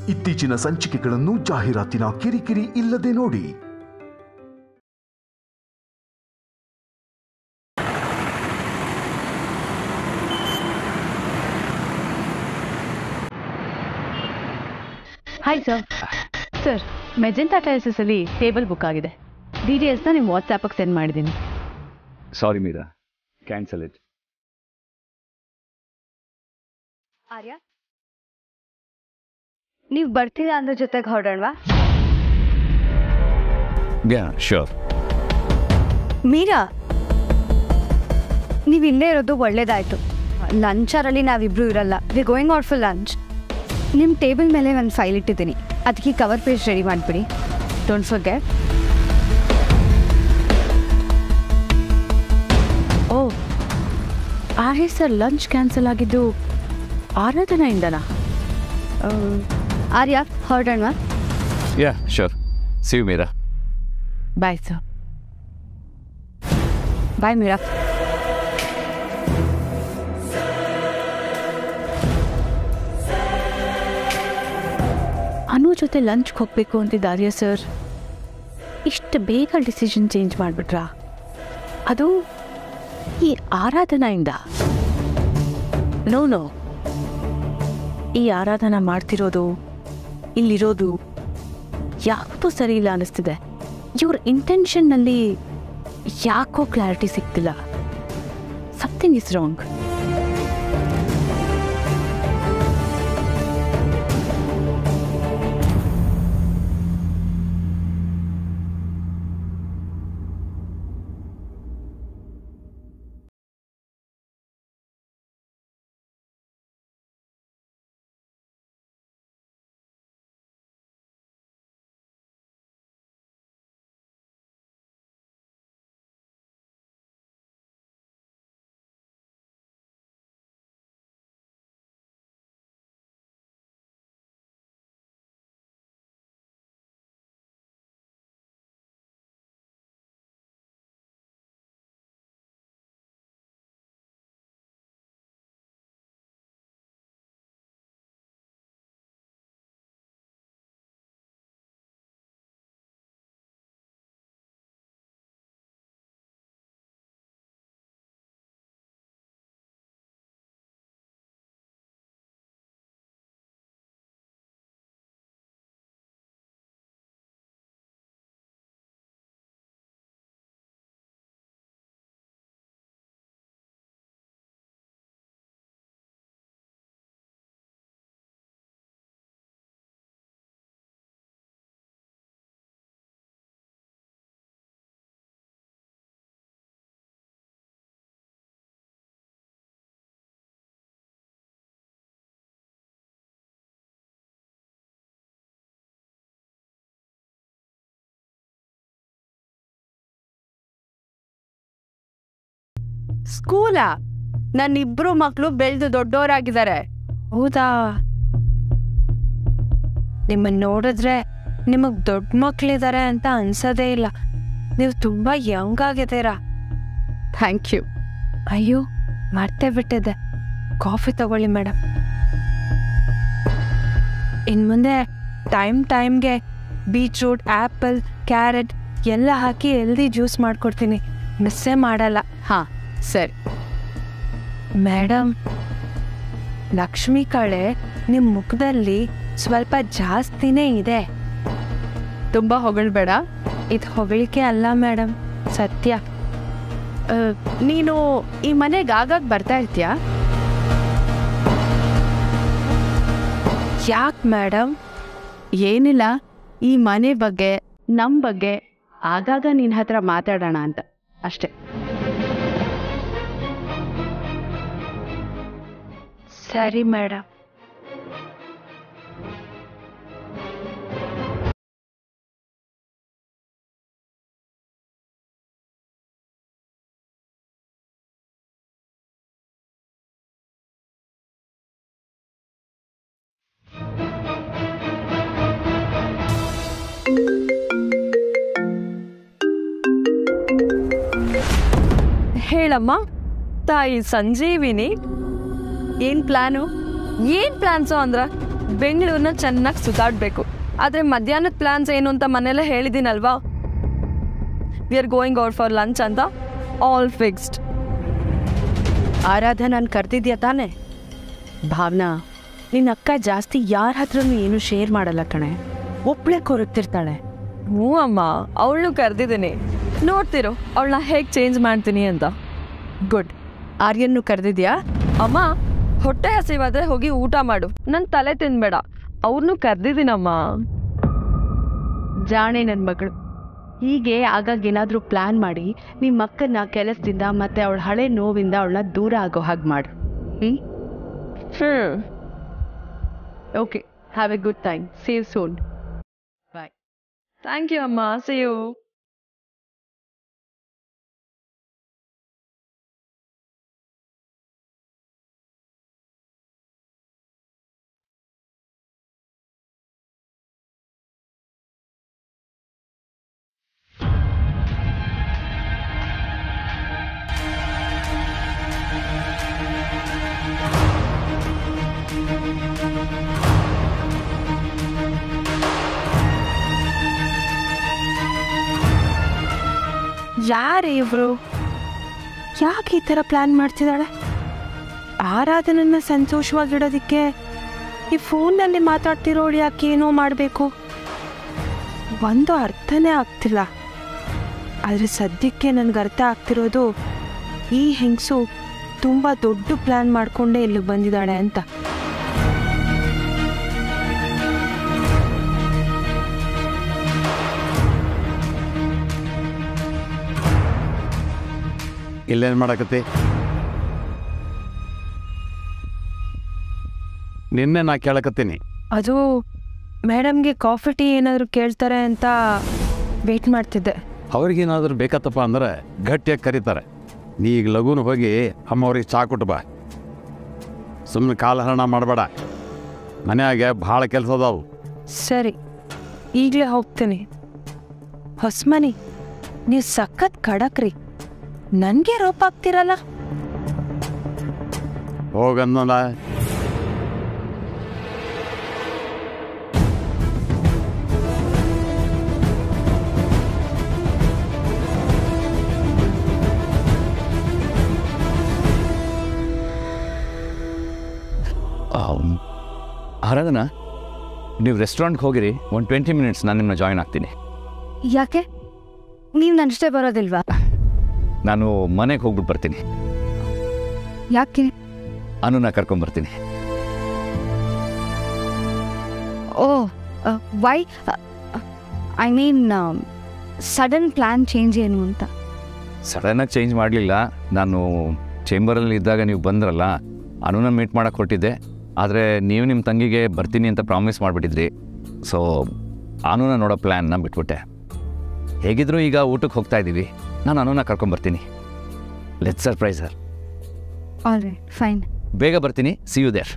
ಇತ್ತೀಚಿನ ಸಂಚಿಕೆಗಳನ್ನು ಜಾಹೀರಾತಿನ ಕಿರಿಕಿರಿ ಇಲ್ಲದೆ ನೋಡಿ ಹಾಯ್ ಸರ್ ಸರ್ ಮೆಜೆಂಟಾ ಟೈಲ್ಸಲ್ಲಿ ಟೇಬಲ್ ಬುಕ್ ಆಗಿದೆ ಡೀಟೇಲ್ಸ್ನ ನಿಮ್ಮ ವಾಟ್ಸಾಪಿಗೆ ಸೆಂಡ್ ಮಾಡಿದ್ದೀನಿ sorry Meera cancel it Arya ನೀವು ಬರ್ತೀರಾ ಅಂದ್ರೆ ಜೊತೆಗೆ ಹೊರಡೋಣವಾ ಯಾ ಶೋರ್ ಮೀರಾ ನೀವು ಇಲ್ಲೇ ಇರೋದು ಒಳ್ಳೇದಾಯ್ತು ಲಂಚರಲ್ಲಿ ನಾವಿಬ್ರು ಇರಲ್ಲ we going out for lunch ನಿಮ್ಮ ಟೇಬಲ್ ಮೇಲೆ ಒಂದು ಫೈಲ್ ಇಟ್ಟಿದ್ದೀನಿ ಅದಕ್ಕೆ ಕವರ್ ಪೇಜ್ ರೆಡಿ ಮಾಡಿಬಿಡಿ don't forget oh Arya sir lunch cancel ಆಗಿದ್ದು ಆರಾಧನೆಯಿಂದನಾ ಆರ್ಯ ಹೊರಡೋಣವಾ yeah sure see you Meera bye sir bye Meera Anu ಜೊತೆ ಲಂಚ್ಗೆ ಹೋಗಬೇಕು ಅಂತಿದ್ದ ಆರ್ಯ ಸರ್ ಇಷ್ಟು ಬೇಗ ಡಿಸಿಷನ್ ಚೇಂಜ್ ಮಾಡಿಬಿಟ್ರಾ ಅದು ಈ ಆರಾಧನೆಯಿಂದ ನೋ ನೋ ಈ ಆರಾಧನಾ ಮಾಡ್ತಿರೋದು ಇಲ್ಲಿರೋದು ಯಾಕೂ ಸರಿ ಇಲ್ಲ ಅನ್ನಿಸ್ತಿದೆ ಇವ್ರ ಇಂಟೆನ್ಷನ್ನಲ್ಲಿ ಯಾಕೋ ಕ್ಲಾರಿಟಿ ಸಿಗ್ತಿಲ್ಲ ಸಮಥಿಂಗ್ ಇಸ್ ರಾಂಗ್ ಸ್ಕೂಲಾ ನನ್ನಿಬ್ರು ಮಕ್ಕಳು ಬೆಳೆದು ದೊಡ್ಡವರಾಗಿದ್ದಾರೆ ಹೌದಾ ನಿಮ್ಮನ್ನ ನೋಡಿದ್ರೆ ನಿಮಗ್ ದೊಡ್ಡ ಮಕ್ಳಿದ್ದಾರೆ ಅಂತ ಅನ್ಸೋದೇ ಇಲ್ಲ ನೀವು ತುಂಬಾ ಯಂಗ್ ಆಗಿದ್ದೀರಾ ಥ್ಯಾಂಕ್ ಯು ಅಯ್ಯೋ ಮರ್ತೇ ಬಿಟ್ಟಿದ್ದೆ ಕಾಫಿ ತಗೊಳ್ಳಿ ಮೇಡಮ್ ಇನ್ನು ಮುಂದೆ ಟೈಮ್ ಟೈಮ್ಗೆ ಬೀಟ್ರೂಟ್ ಆ್ಯಪಲ್ ಕ್ಯಾರೆಟ್ ಎಲ್ಲ ಹಾಕಿ ಹೆಲ್ದಿ ಜ್ಯೂಸ್ ಮಾಡ್ಕೊಡ್ತೀನಿ ಮಿಸ್ಸೇ ಮಾಡಲ್ಲ ಹಾಂ ಸರಿ ಮೇಡಮ್ ಲಕ್ಷ್ಮಿ ಕಳೆ ನಿಮ್ಮ ಮುಖದಲ್ಲಿ ಸ್ವಲ್ಪ ಜಾಸ್ತಿನೇ ಇದೆ ತುಂಬ ಹೊಗಳ್ಬೇಡ ಇದು ಹೊಗಳಿಕೆ ಅಲ್ಲ ಮೇಡಮ್ ಸತ್ಯ ಆ, ನೀನು ಈ ಮನೆಗೆ ಆಗಾಗ ಬರ್ತಾ ಇರ್ತೀಯಾ ಯಾಕೆ ಮೇಡಮ್ ಏನಿಲ್ಲ ಈ ಮನೆ ಬಗ್ಗೆ ನಮ್ಮ ಬಗ್ಗೆ ಆಗಾಗ ನಿನ್ನ ಹತ್ರ ಮಾತಾಡೋಣ ಅಂತ ಅಷ್ಟೇ ಸರಿ ಮೇಡಮ್ ಹೇಳಮ್ಮ ತಾಯಿ ಸಂಜೀವಿನಿ ಏನು ಪ್ಲಾನು ಏನ್ ಪ್ಲಾನ್ಸು ಅಂದ್ರ ಬೆಂಗಳೂರನ್ನ ಚೆನ್ನಾಗಿ ಸುತ್ತಾಡಬೇಕು ಆದರೆ ಮಧ್ಯಾಹ್ನದ ಪ್ಲಾನ್ಸ್ ಏನು ಅಂತ ಮನೆಯಲ್ಲೇ ಹೇಳಿದ್ದೀನಲ್ವಾ we are going out for lunch ಅಂತ ಆಲ್ ಫಿಕ್ಸ್ಡ್ ಆರಾಧನಾನ್ ಕರ್ತಿದ್ಯಾ ತಾನೆ ಭಾವನಾ ನಿನ್ನ ಅಕ್ಕ ಜಾಸ್ತಿ ಯಾರ ಹತ್ರನೂ ಏನು ಶೇರ್ ಮಾಡಲ್ಲ ಕಣೆ ಒಬ್ಳೆ ಕೊರಗ್ತಿರ್ತಾಳೆ ಹ್ಞೂ ಅಮ್ಮ ಅವಳನ್ನು ಕರೆದಿದ್ದೀನಿ ನೋಡ್ತಿರೋ ಅವಳನ್ನ ಹೇಗೆ ಚೇಂಜ್ ಮಾಡ್ತೀನಿ ಅಂತ ಗುಡ್ ಆರ್ಯನ್ನು ಕರೆದಿದ್ಯಾ ಅಮ್ಮ ಹೊಟ್ಟೆ ಹಸಿವಾದ್ರೆ ಹೋಗಿ ಊಟ ಮಾಡು ನನ್ನ ತಲೆ ತಿನ್ಬೇಡ ಅವ್ರನ್ನೂ ಕರೆದಿದ್ದೀನಮ್ಮ ಜಾಣೆ ನನ್ನ ಮಗಳು ಹೀಗೆ ಆಗಾಗ ಏನಾದರೂ ಪ್ಲ್ಯಾನ್ ಮಾಡಿ ನಿಮ್ಮ ಅಕ್ಕನ ಕೆಲಸದಿಂದ ಮತ್ತೆ ಅವಳ ಹಳೆ ನೋವಿಂದ ಅವಳನ್ನ ದೂರ ಆಗೋ ಹಾಗೆ ಮಾಡು ಹ್ಞೂ ಹ್ಞೂ okay have a good time save soon bye thank you ಅಮ್ಮ ಸಿ ಯು ಯಾರೇ ಇವರು ಯಾಕೆ ಈ ಥರ ಪ್ಲ್ಯಾನ್ ಮಾಡ್ತಿದ್ದಾಳೆ ಆರಾಧನನ್ನ ಸಂತೋಷವಾಗಿಡೋದಕ್ಕೆ ಈ ಫೋನ್ನಲ್ಲಿ ಮಾತಾಡ್ತಿರೋಳು ಯಾಕೆ ಏನೋ ಮಾಡಬೇಕು ಒಂದು ಅರ್ಥನೇ ಆಗ್ತಿಲ್ಲ ಆದರೆ ಸದ್ಯಕ್ಕೆ ನನಗೆ ಅರ್ಥ ಆಗ್ತಿರೋದು ಈ ಹೆಂಗಸು ತುಂಬ ದೊಡ್ಡ ಪ್ಲ್ಯಾನ್ ಮಾಡಿಕೊಂಡೇ ಇಲ್ಲಿಗೆ ಬಂದಿದ್ದಾಳೆ ಅಂತ ಇಲ್ಲೇನು ಮಾಡಕತ್ತಿ ನಿನ್ನೆ ನಾ ಕೇಳಕತ್ತೀನಿ ಅದು ಮೇಡಮ್ಗೆ ಕಾಫಿ ಟೀ ಏನಾದರೂ ಕೇಳ್ತಾರೆ ಅಂತ ವೇಟ್ ಮಾಡ್ತಿದ್ದೆ ಅವ್ರಿಗೇನಾದ್ರೂ ಬೇಕತ್ತಪ್ಪ ಅಂದ್ರೆ ಗಟ್ಟಿಯಾಗಿ ಕರೀತಾರೆ ನೀ ಈಗ ಲಘುನ ಹೋಗಿ ಅಮ್ಮವ್ರಿಗೆ ಚಾ ಕೊಟ್ಟು ಬಾ ಸುಮ್ಮನೆ ಕಾಲಹರಣ ಮಾಡಬೇಡ ಮನ್ಯಾಗೆ ಭಾಳ ಕೆಲಸ ಅದಾವು ಸರಿ ಈಗಲೇ ಹೋಗ್ತೀನಿ ಹೊಸ್ಮನಿ ನೀವು ಸಖತ್ ಖಡಕ್ರಿ ನನಗೆ ರೋಪ್ ಆಗ್ತಿರಲ್ಲ ಹೋಗನ್ನಲ್ಲ ಆರಾಧನಾ ನೀವು ರೆಸ್ಟೋರೆಂಟ್ಗೆ ಹೋಗಿರಿ ಒಂದು ಟ್ವೆಂಟಿ ಮಿನಿಟ್ಸ್ ನಾನು ನಿಮ್ಮನ್ನ ಜಾಯ್ನ್ ಆಗ್ತೀನಿ ಯಾಕೆ ನೀವು ನನ್ನಷ್ಟೇ ಬರೋದಿಲ್ವಾ ನಾನು ಮನೆಗೆ ಹೋಗ್ಬಿಟ್ಟು ಬರ್ತೀನಿ ಯಾಕೆ ಅನುನ ಕರ್ಕೊಂಬರ್ತೀನಿ oh why I mean sudden plan change ಏನು ಅಂತ ಸಡನ್ನಾಗಿ ಚೇಂಜ್ ಮಾಡಲಿಲ್ಲ ನಾನು ಚೇಂಬರಲ್ಲಿ ಇದ್ದಾಗ ನೀವು ಬಂದ್ರಲ್ಲ ಅನುನ ಮೀಟ್ ಮಾಡೋಕ್ಕೆ ಹೊರಟಿದ್ದೆ ಆದರೆ ನೀವು ನಿಮ್ಮ ತಂಗಿಗೆ ಬರ್ತೀನಿ ಅಂತ ಪ್ರಾಮಿಸ್ ಮಾಡಿಬಿಟ್ಟಿದ್ರಿ ಸೊ ಅನುನ ನೋಡೋ ಪ್ಲ್ಯಾನ್ನ ಬಿಟ್ಬಿಟ್ಟೆ ಹೇಗಿದ್ರೂ ಈಗ ಊಟಕ್ಕೆ ಹೋಗ್ತಾ ಇದ್ದೀವಿ ನಾನು ಅನುನ ಕರ್ಕೊಂಬರ್ತೀನಿ let surprise sir all right fine ಬೇಗ ಬರ್ತೀನಿ ಸಿ ಯು ದೇರ್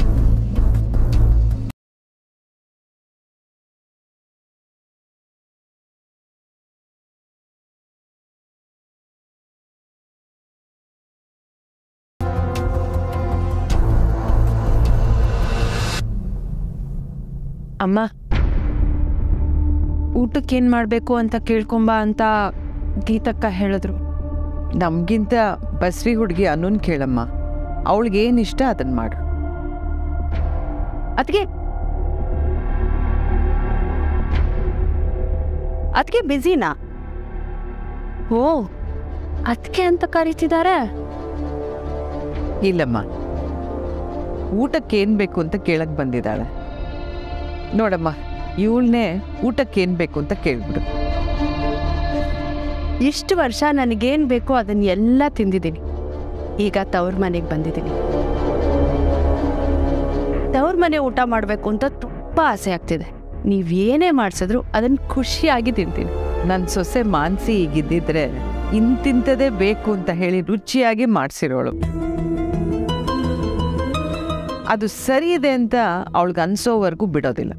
ಅಮ್ಮ ಊಟಕ್ಕೇನು ಮಾಡಬೇಕು ಅಂತ ಕೇಳ್ಕೊಂಬ ಅಂತ ಗೀತಕ್ಕ ಹೇಳಿದ್ರು ನಮಗಿಂತ ಬಸ್ರಿ ಹುಡುಗಿ ಅನ್ನೋನ್ ಕೇಳಮ್ಮ ಅವಳಿಗೆ ಏನು ಇಷ್ಟ ಅದನ್ನು ಮಾಡು ಅದಕ್ಕೆ ಅದಕ್ಕೆ ಬ್ಯುಸಿನಾ ಓ ಅದಕ್ಕೆ ಅಂತ ಕರೀತಿದ್ದಾರೆ ಇಲ್ಲಮ್ಮ ಊಟಕ್ಕೆ ಏನು ಬೇಕು ಅಂತ ಕೇಳಕ್ ಬಂದಿದ್ದಾಳೆ ನೋಡಮ್ಮ ಇವಳನ್ನೇ ಊಟಕ್ಕೆ ಏನು ಬೇಕು ಅಂತ ಕೇಳ್ಬಿಡು ಇಷ್ಟು ವರ್ಷ ನನಗೇನು ಬೇಕೋ ಅದನ್ನ ಎಲ್ಲ ತಿಂದಿದ್ದೀನಿ ಈಗ ತವ್ರ ಮನೆಗೆ ಬಂದಿದ್ದೀನಿ ತವ್ರ ಮನೆ ಊಟ ಮಾಡಬೇಕು ಅಂತ ತುಂಬ ಆಸೆ ಆಗ್ತಿದೆ ನೀವು ಏನೇ ಮಾಡಿಸಿದ್ರು ಅದನ್ನು ಖುಷಿಯಾಗಿ ತಿಂತೀನಿ ನನ್ನ ಸೊಸೆ ಮಾನ್ಸಿ ಈಗಿದ್ದಿದ್ರೆ ಇಂತಿಂಥದೇ ಬೇಕು ಅಂತ ಹೇಳಿ ರುಚಿಯಾಗಿ ಮಾಡಿಸಿರೋಳು ಅದು ಸರಿ ಇದೆ ಅಂತ ಅವಳಿಗೆ ಅನ್ಸೋವರೆಗೂ ಬಿಡೋದಿಲ್ಲ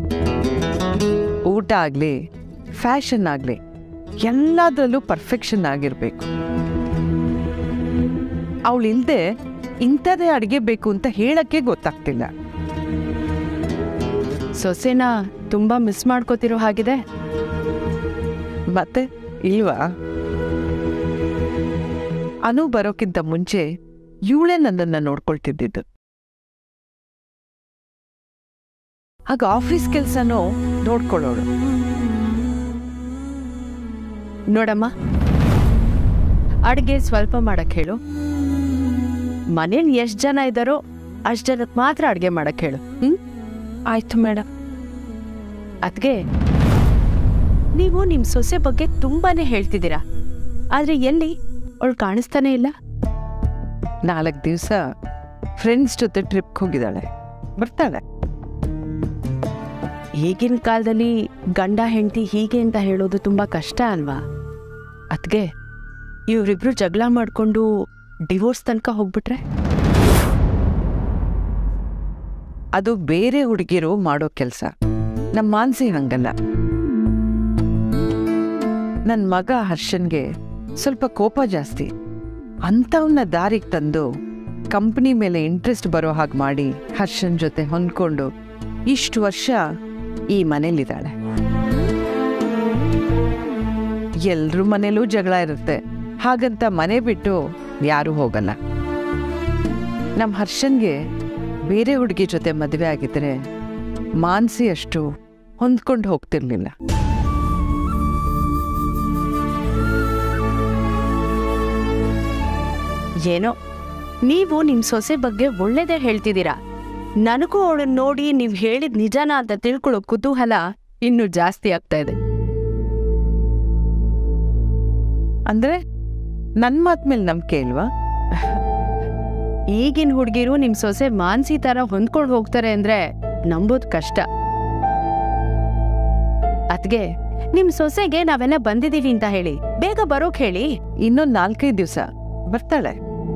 ಊಟ ಆಗಲಿ ಫ್ಯಾಷನ್ ಆಗಲಿ ಎಲ್ಲದರಲ್ಲೂ ಪರ್ಫೆಕ್ಷನ್ ಆಗಿರಬೇಕು ಅವಳಿಲ್ದೆ ಇಂಥದೇ ಅಡುಗೆ ಬೇಕು ಅಂತ ಹೇಳಕ್ಕೆ ಗೊತ್ತಾಗ್ತಿಲ್ಲ ಸೊಸೆನ ತುಂಬ ಮಿಸ್ ಮಾಡ್ಕೋತಿರೋ ಹಾಗಿದೆ ಮತ್ತೆ ಇಲ್ವಾ ಅನು ಬರೋಕ್ಕಿಂತ ಮುಂಚೆ ಇವಳೇ ನನ್ನನ್ನು ನೋಡ್ಕೊಳ್ತಿದ್ದಿದ್ದು ಆಗ ಆಫೀಸ್ ಕೆಲಸನೂ ನೋಡ್ಕೊಳ್ಳೋಳು ನೋಡಮ್ಮ ಅಡುಗೆ ಸ್ವಲ್ಪ ಮಾಡಕ್ ಹೇಳು ಮನೇಲಿ ಎಷ್ಟು ಜನ ಇದ್ದಾರೋ ಅಷ್ಟು ಜನಕ್ಕೆ ಮಾತ್ರ ಅಡುಗೆ ಮಾಡಕ್ ಹೇಳು ಹ್ಮ್ ಆಯ್ತು ಮೇಡಮ್ ಅದ್ಗೆ ನೀವು ನಿಮ್ಮ ಸೊಸೆ ಬಗ್ಗೆ ತುಂಬಾನೇ ಹೇಳ್ತಿದ್ದೀರಾ ಆದ್ರೆ ಎಲ್ಲಿ ಅವಳು ಕಾಣಿಸ್ತಾನೆ ಇಲ್ಲ ನಾಲ್ಕು ದಿವಸ ಫ್ರೆಂಡ್ಸ್ ಜೊತೆ ಟ್ರಿಪ್ಗೆ ಹೋಗಿದ್ದಾಳೆ ಬರ್ತಾಳೆ ಈಗಿನ ಕಾಲದಲ್ಲಿ ಗಂಡ ಹೆಂಡತಿ ಹೀಗೆ ಅಂತ ಹೇಳೋದು ತುಂಬಾ ಕಷ್ಟ ಅಲ್ವಾ ಅದ್ಗೆ ಇವರಿಬ್ರು ಜಗಳ ಮಾಡ್ಕೊಂಡು ಡಿವೋರ್ಸ್ ತನಕ ಹೋಗ್ಬಿಟ್ರೆ ಅದು ಬೇರೆ ಹುಡುಗಿರು ಮಾಡೋ ಕೆಲಸ ನಮ್ಮ ಮಾನ್ಸಿ ಹಂಗಲ್ಲ ನನ್ನ ಮಗ ಹರ್ಷನ್ಗೆ ಸ್ವಲ್ಪ ಕೋಪ ಜಾಸ್ತಿ ಅಂಥವನ್ನ ದಾರಿಗೆ ತಂದು ಕಂಪ್ನಿ ಮೇಲೆ ಇಂಟ್ರೆಸ್ಟ್ ಬರೋ ಹಾಗೆ ಮಾಡಿ ಹರ್ಷನ್ ಜೊತೆ ಹೊಂದ್ಕೊಂಡು ಇಷ್ಟು ವರ್ಷ ಈ ಮನೇಲಿದ್ದಾಳೆ ಎಲ್ರ ಮನೇಲೂ ಜಗಳ ಇರುತ್ತೆ ಹಾಗಂತ ಮನೆ ಬಿಟ್ಟು ಯಾರೂ ಹೋಗಲ್ಲ ನಮ್ಮ ಹರ್ಷನ್ಗೆ ಬೇರೆ ಹುಡುಗಿ ಜೊತೆ ಮದುವೆ ಆಗಿದ್ರೆ ಮಾನ್ಸಿ ಅಷ್ಟು ಹೊಂದ್ಕೊಂಡು ಹೋಗ್ತಿರ್ಲಿಲ್ಲ ಏನೋ ನೀವು ನಿಮ್ಮ ಸೊಸೆ ಬಗ್ಗೆ ಒಳ್ಳೇದೇ ಹೇಳ್ತಿದ್ದೀರಾ ನನಗೂ ಅವಳನ್ನ ನೋಡಿ ನೀವು ಹೇಳಿದ ನಿಜಾನ ಅಂತ ತಿಳ್ಕೊಳ್ಳೋ ಕುತೂಹಲ ಇನ್ನೂ ಜಾಸ್ತಿ ಆಗ್ತಾ ಇದೆ ಅಂದ್ರೆ ನನ್ನ ಮಾತ್ ಮೇಲೆ ನಂಬಿಕೆ ಇಲ್ವಾ ಈಗಿನ ಹುಡುಗಿರು ನಿಮ್ಮ ಸೊಸೆ ಮಾನ್ಸಿ ತರ ಹೊಂದ್ಕೊಂಡು ಹೋಗ್ತಾರೆ ಅಂದ್ರೆ ನಂಬೋದು ಕಷ್ಟ ಅದ್ಗೆ ನಿಮ್ ಸೊಸೆಗೆ ನಾವೆಲ್ಲ ಬಂದಿದೀವಿ ಅಂತ ಹೇಳಿ ಬೇಗ ಬರೋಕ್ ಹೇಳಿ ಇನ್ನೊಂದು ನಾಲ್ಕೈದು ದಿವಸ ಬರ್ತಾಳೆ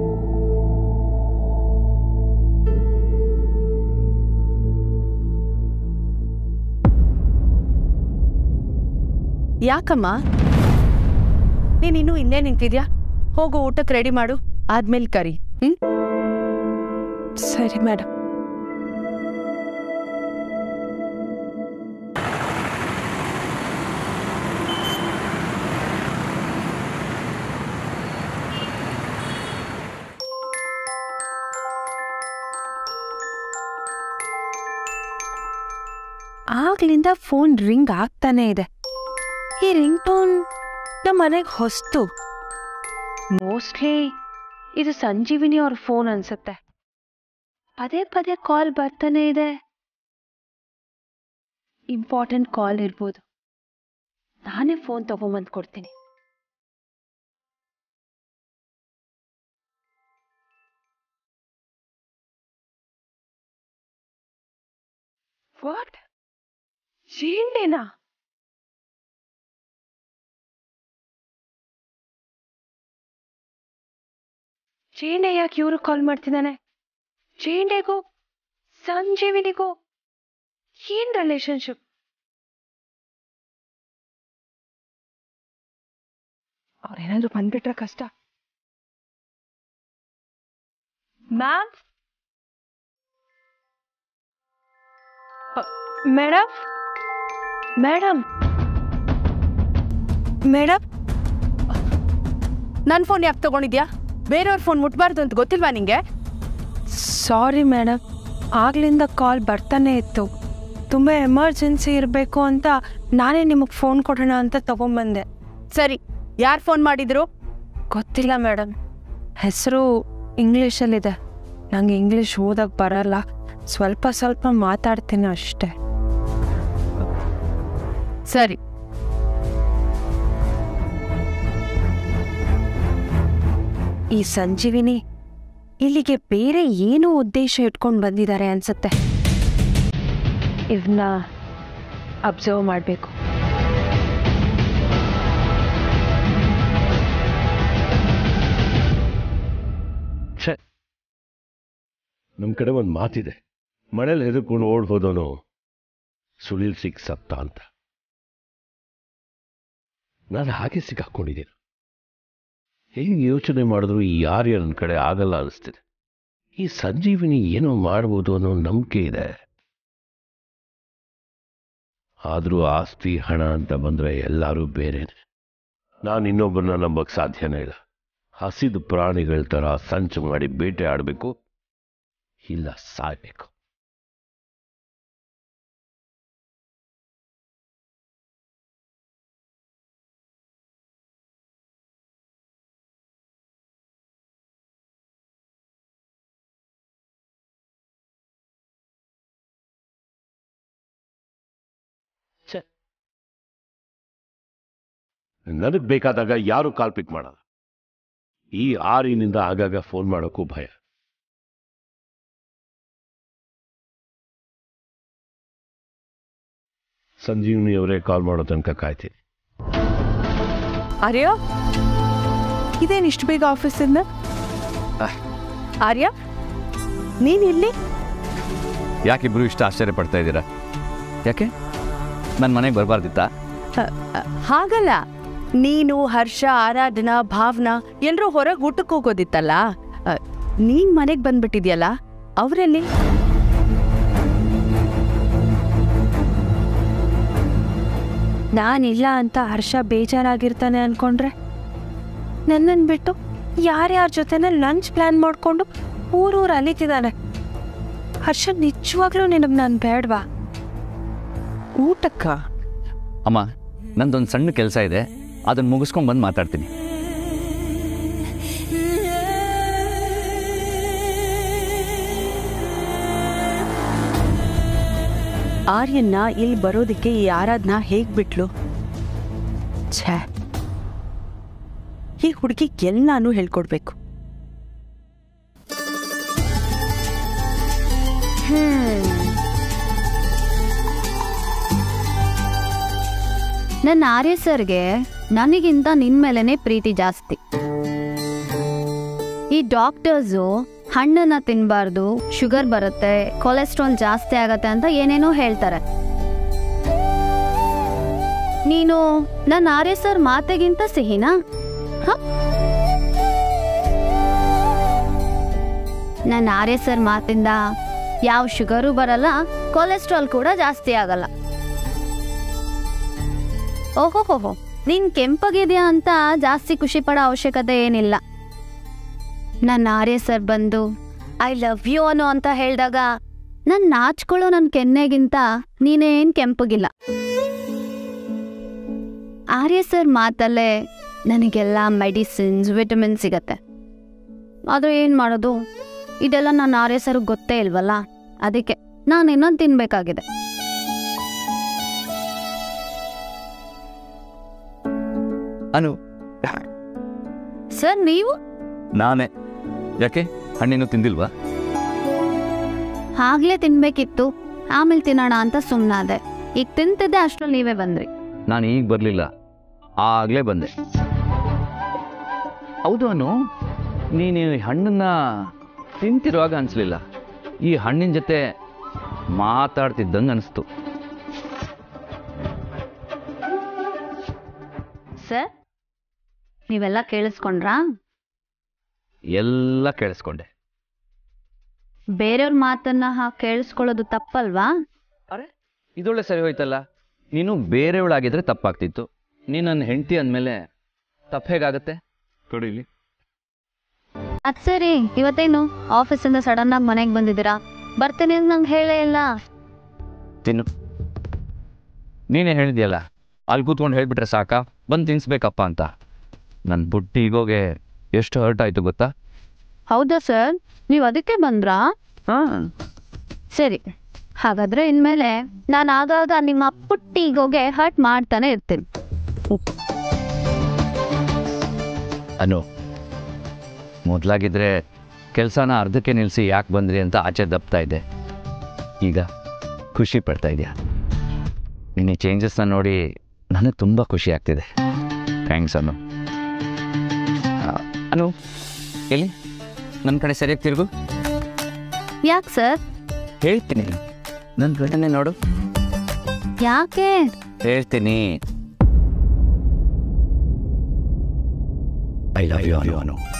ಯಾಕಮ್ಮ ನೀನಿನ್ನೂ ಇಲ್ಲೇ ನಿಂತಿದ್ಯಾ ಹೋಗು ಊಟಕ್ಕೆ ರೆಡಿ ಮಾಡು ಆದ್ಮೇಲೆ ಕರಿ ಹ್ಮ್ ಸರಿ ಮೇಡಮ್ ಆಗ್ಲಿಂದ ಫೋನ್ ರಿಂಗ್ ಆಗ್ತಾನೆ ಇದೆ ಈ ರಿಂಗ್ ಟೋನ್ ನಮ್ಮ ಮನೆಗೆ ಹೊಸ್ತು ಮೋಸ್ಟ್ಲಿ ಇದು ಸಂಜೀವಿನಿ ಅವ್ರ ಫೋನ್ ಅನ್ಸುತ್ತೆ ಪದೇ ಪದೇ ಕಾಲ್ ಬರ್ತಾನೆ ಇದೆ ಇಂಪಾರ್ಟೆಂಟ್ ಕಾಲ್ ಇರ್ಬೋದು ನಾನೇ ಫೋನ್ ತಗೊಂಬಂದು ಕೊಡ್ತೀನಿ ವಾಟ್ ಶೀಂಡೆನಾ ಚೇಂಡೆ ಯಾಕೆ ಇವರು ಕಾಲ್ ಮಾಡ್ತಿದ್ದಾನೆ ಚೇಂಡೆಗೂ ಸಂಜೀವಿನಿಗೂ ಏನ್ ರಿಲೇಶನ್ಶಿಪ್ ಅವ್ರೇನಾದ್ರೂ ಬಂದ್ಬಿಟ್ರೆ ಕಷ್ಟ ಮ್ಯಾಮ್ ಮೇಡಮ್ ಮೇಡಮ್ ಮೇಡಮ್ ನನ್ನ ಫೋನ್ ಯಾಕೆ ತಗೊಂಡಿದ್ಯಾ ಬೇರೆಯವ್ರ ಫೋನ್ ಮುಟ್ಬಾರ್ದು ಅಂತ ಗೊತ್ತಿಲ್ವಾ ನಿಂಗೆ ಸಾರಿ ಮೇಡಮ್ ಆಗ್ಲಿಂದ ಕಾಲ್ ಬರ್ತಾನೆ ಇತ್ತು ತುಂಬ ಎಮರ್ಜೆನ್ಸಿ ಇರಬೇಕು ಅಂತ ನಾನೇ ನಿಮಗೆ ಫೋನ್ ಕೊಡೋಣ ಅಂತ ತಗೊಂಬಂದೆ ಸರಿ ಯಾರು ಫೋನ್ ಮಾಡಿದ್ರು ಗೊತ್ತಿಲ್ಲ ಮೇಡಮ್ ಹೆಸರು ಇಂಗ್ಲೀಷಲ್ಲಿದೆ ನಂಗೆ ಇಂಗ್ಲೀಷ್ ಓದಕ್ಕೆ ಬರಲ್ಲ ಸ್ವಲ್ಪ ಸ್ವಲ್ಪ ಮಾತಾಡ್ತೀನಿ ಅಷ್ಟೇ ಸರಿ ಈ ಸಂಜೀವಿನಿ ಇಲ್ಲಿಗೆ ಬೇರೆ ಏನೋ ಉದ್ದೇಶ ಇಟ್ಕೊಂಡು ಬಂದಿದ್ದಾರೆ ಅನ್ಸುತ್ತೆ ಇದನ್ನ ಅಬ್ಸರ್ವ್ ಮಾಡಬೇಕು ಛೆ ನಮ್ಮ ಕಡೆ ಒಂದು ಮಾತಿದೆ ಮನೇಲಿ ಹೆದರ್ಕೊಂಡು ಓಡ್ ಹೋದವನು ಸುಳಿಲ್ ಸಿಕ್ ಸತ್ತ ಅಂತ ನಾನು ಹಾಗೆ ಸಿಕ್ಕಾಕೊಂಡಿದ್ದೀನಿ ಹೇಗೆ ಯೋಚನೆ ಮಾಡಿದ್ರು ಈ ಯಾರ್ಯ ನನ್ನ ಕಡೆ ಆಗಲ್ಲ ಅನಿಸ್ತಿದೆ ಈ ಸಂಜೀವಿನಿ ಏನೋ ಮಾಡ್ಬೋದು ಅನ್ನೋ ನಂಬಿಕೆ ಇದೆ ಆದರೂ ಆಸ್ತಿ ಹಣ ಅಂತ ಬಂದರೆ ಎಲ್ಲರೂ ಬೇರೆನೆ ನಾನು ಇನ್ನೊಬ್ಬರನ್ನ ನಂಬಕ್ಕೆ ಸಾಧ್ಯನೇ ಇಲ್ಲ ಹಸಿದ ಪ್ರಾಣಿಗಳ ಥರ ಸಂಚು ಮಾಡಿ ಬೇಟೆ ಆಡಬೇಕು ಇಲ್ಲ ಸಾಯ್ಬೇಕು ನನಗೆ ಬೇಕಾದಾಗ ಯಾರು ಕಾಲ್ ಪಿಕ್ ಮಾಡಲ್ಲ ಈ ಆರಿನಿಂದ ಆಗಾಗ ಫೋನ್ ಮಾಡೋಕ್ಕೂ ಭಯ ಸಂಜೀವ್ನಿ ಅವರೇ ಕಾಲ್ ಮಾಡೋ ತನಕ ಕಾಯ್ತೀನಿ ಆರ್ಯ ಇದೇನು ಇಷ್ಟು ಬೇಗ ಆಫೀಸಿಂದ ಆರ್ಯ ನೀನ್ ಇಲ್ಲಿ ಯಾಕಿಬ್ರು ಇಷ್ಟು ಆಶ್ಚರ್ಯ ಪಡ್ತಾ ಇದ್ದೀರಾ ಯಾಕೆ ನನ್ನ ಮನೆಗೆ ಬರಬಾರ್ದಿತ್ತಾ ಅ, ಅ, ಹಾಗಲ್ಲ ನೀನು ಹರ್ಷ ಆರಾಧನಾ ಭಾವನಾ ಎಲ್ರೂ ಹೊರಗೆ ಊಟಕ್ಕೆ ಹೋಗೋದಿತ್ತಲ್ಲ ಅ, ನೀನ್ ಮನೆಗೆ ಬಂದ್ಬಿಟ್ಟಿದ್ಯಲ್ಲ ಅವರಲ್ಲಿ ನಾನಿಲ್ಲ ಅಂತ ಹರ್ಷ ಬೇಜಾರಾಗಿರ್ತಾನೆ ಅನ್ಕೊಂಡ್ರೆ ನನ್ನನ್ನು ಬಿಟ್ಟು ಯಾರ್ಯಾರ ಜೊತೆನ ಲಂಚ್ ಪ್ಲಾನ್ ಮಾಡಿಕೊಂಡು ಊರೂರು ಅಲಿತಿದ್ದಾನೆ ಹರ್ಷ ನಿಜವಾಗ್ಲೂ ನಿನಗೆ ನಾನು ಬೇಡವಾ ಊಟಕ್ಕ ಅಮ್ಮ ನಂದೊಂದು ಸಣ್ಣ ಕೆಲಸ ಇದೆ ಅದನ್ನು ಮುಗಿಸ್ಕೊಂಡು ಬಂದು ಮಾತಾಡ್ತೀನಿ ಆರ್ಯನ್ನ ಇಲ್ಲಿ ಬರೋದಕ್ಕೆ ಈ ಆರಾಧನಾ ಹೇಗ್ ಬಿಟ್ಲು ಛೇ ಈ ಹುಡುಗಿ ಎಲ್ಲಾನು ಹೇಳ್ಕೊಡ್ಬೇಕು ನನ್ನ ಆರ್ಯ ಸರ್ಗೆ ನನಗಿಂತ ನಿನ್ ಮೇಲೇನೆ ಪ್ರೀತಿ ಜಾಸ್ತಿ ಈ ಡಾಕ್ಟರ್ಸು ಹಣ್ಣನ್ನ ತಿನ್ನಬಾರ್ದು ಶುಗರ್ ಬರುತ್ತೆ ಕೊಲೆಸ್ಟ್ರಾಲ್ ಜಾಸ್ತಿ ಆಗತ್ತೆ ಅಂತ ಏನೇನೋ ಹೇಳ್ತಾರೆ ನೀನು ನನ್ನ ಆರ್ಯ ಸರ್ ಮಾತೆಗಿಂತ ಸಿಹಿನಾ ಹ? ನನ್ನ ಆರ್ಯ ಸರ್ ಮಾತಿಂದ ಯಾವ ಶುಗರು ಬರಲ್ಲ ಕೊಲೆಸ್ಟ್ರಾಲ್ ಕೂಡ ಜಾಸ್ತಿ ಆಗಲ್ಲ ಓಹೋಹೋಹೋ ನೀನ್ ಕೆಂಪಗಿದ್ಯಾ ಅಂತ ಜಾಸ್ತಿ ಖುಷಿ ಪಡೋ ಅವಶ್ಯಕತೆ ಏನಿಲ್ಲ ನನ್ನ ಆರ್ಯ ಸರ್ ಬಂದು ಐ ಲವ್ ಯು ಅನ್ನೋ ಅಂತ ಹೇಳಿದಾಗ ನನ್ ನಾಚ್ಕೊಳ್ಳೋ ನನ್ನ ಕೆನ್ನೆಗಿಂತ ನೀನೇನ್ ಕೆಂಪಗಿಲ್ಲ ಆರ್ಯ ಸರ್ ಮಾತಲ್ಲೇ ನನಗೆಲ್ಲ ಮೆಡಿಸಿನ್ಸ್ ವಿಟಮಿನ್ ಸಿಗತ್ತೆ ಅದು ಏನು ಮಾಡೋದು ಇದೆಲ್ಲ ನನ್ನ ಆರ್ಯ ಸರ್ ಗೊತ್ತೇ ಇಲ್ವಲ್ಲ ಅದಕ್ಕೆ ನಾನು ಇನ್ನೊಂದು ತಿನ್ಬೇಕಾಗಿದೆ ಅನು ಸರ್ ನೀವು ನಾನೇ ಯಾಕೆ ಹಣ್ಣಿನ್ನು ತಿಂದಿಲ್ವಾ ಆಗ್ಲೇ ತಿನ್ಬೇಕಿತ್ತು ಆಮೇಲೆ ತಿನ್ನೋಣ ಅಂತ ಸುಮ್ಮನಾದೆ ಈಗ ತಿಂತಿದ್ದೆ ಅಷ್ಟ್ರಲ್ಲಿ ನೀವೇ ಬಂದ್ರಿ ನಾನು ಈಗ ಬರಲಿಲ್ಲ ಆಗಲೇ ಬಂದೆ ಹೌದು ಅನು ನೀನು ಈ ಹಣ್ಣನ್ನ ತಿಂತಿರುವಾಗ ಅನಿಸ್ಲಿಲ್ಲ ಈ ಹಣ್ಣಿನ ಜೊತೆ ಮಾತಾಡ್ತಿದ್ದಂಗೆ ಅನಿಸ್ತು ಸರ್ ನೀವೆಲ್ಲ ಕೇಳಿಸ್ಕೊಂಡ್ರಾ ಎಲ್ಲ ಕೇಳಿಸ್ಕೊಂಡೆ ಬೇರೆಯವ್ರ ಮಾತನ್ನ ಹಾ ಕೇಳಿಸ್ಕೊಳ್ಳೋದು ತಪ್ಪಲ್ವಾ ಅರೆ ಇದೊಳ್ಳೆ ಸರಿ ಹೋಯ್ತಲ್ಲ ನೀನು ಬೇರೆಯವಳಾಗಿದ್ರೆ ತಪ್ಪಾಗ್ತಿತ್ತು ನೀನು ನನ್ನ ಹೆಂಡತಿ ಅಂದಮೇಲೆ ತಪ್ಪು ಹೇಗಾಗತ್ತೆ ಕೊಡಿ ಇಲ್ಲಿ ಅದ್ ಸರಿ ಇವತ್ತೇನು ಆಫೀಸಿಂದ ಸಡನ್ ಆಗಿ ಮನೆಗೆ ಬಂದಿದ್ದೀರಾ ಬರ್ತೀನಿ ಅಂತ ನಂಗೆ ಹೇಳೇ ಇಲ್ಲ ತಿನ್ನು ನೀನೇ ಹೇಳಿದ್ಯಲ್ಲ ಅಲ್ಲಿ ಕೂತ್ಕೊಂಡು ಹೇಳ್ಬಿಟ್ರೆ ಸಾಕಾ ಬಂದು ತಿನ್ಸ್ಬೇಕಪ್ಪ ಅಂತ ನನ್ನ ಬುಟ್ಟಿ ಈಗೋಗೆ ಎಷ್ಟು ಹರ್ಟ್ ಆಯಿತು ಗೊತ್ತಾ ಹೌದಾ ಸರ್ ನೀವು ಅದಕ್ಕೆ ಬಂದ್ರಾ ಹಾಂ ಸರಿ ಹಾಗಾದ್ರೆ ಇನ್ಮೇಲೆ ನಾನು ಆಗಾಗ ನಿಮ್ಮ ಪುಟ್ಟಿಗೋಗೆ ಹರ್ಟ್ ಮಾಡ್ತಾನೆ ಇರ್ತೀನಿ ಅನು ಮೊದಲಾಗಿದ್ರೆ ಕೆಲಸನ ಅರ್ಧಕ್ಕೆ ನಿಲ್ಲಿಸಿ ಯಾಕೆ ಬಂದ್ರಿ ಅಂತ ಆಚೆ ದಪ್ತಾ ಇದ್ದೆ ಈಗ ಖುಷಿ ಪಡ್ತಾ ಇದೆಯಾ ನಿನ್ನ ಚೇಂಜಸ್ನ ನೋಡಿ ನನಗೆ ತುಂಬ ಖುಷಿ ಆಗ್ತಿದೆ ಥ್ಯಾಂಕ್ಸ್ ಅನು ಆ, ಅನು ಎಲ್ಲಿ ನನ್ನ ಕಡೆ ಸರಿಯಾಗಿ ತಿರುಗು ಯಾಕೆ ಸರ್ ಹೇಳ್ತೀನಿ ನನ್ನ ಕಡೆನೇ ನೋಡು ಯಾಕೆ ಹೇಳ್ತೀನಿ I love you Anu Anu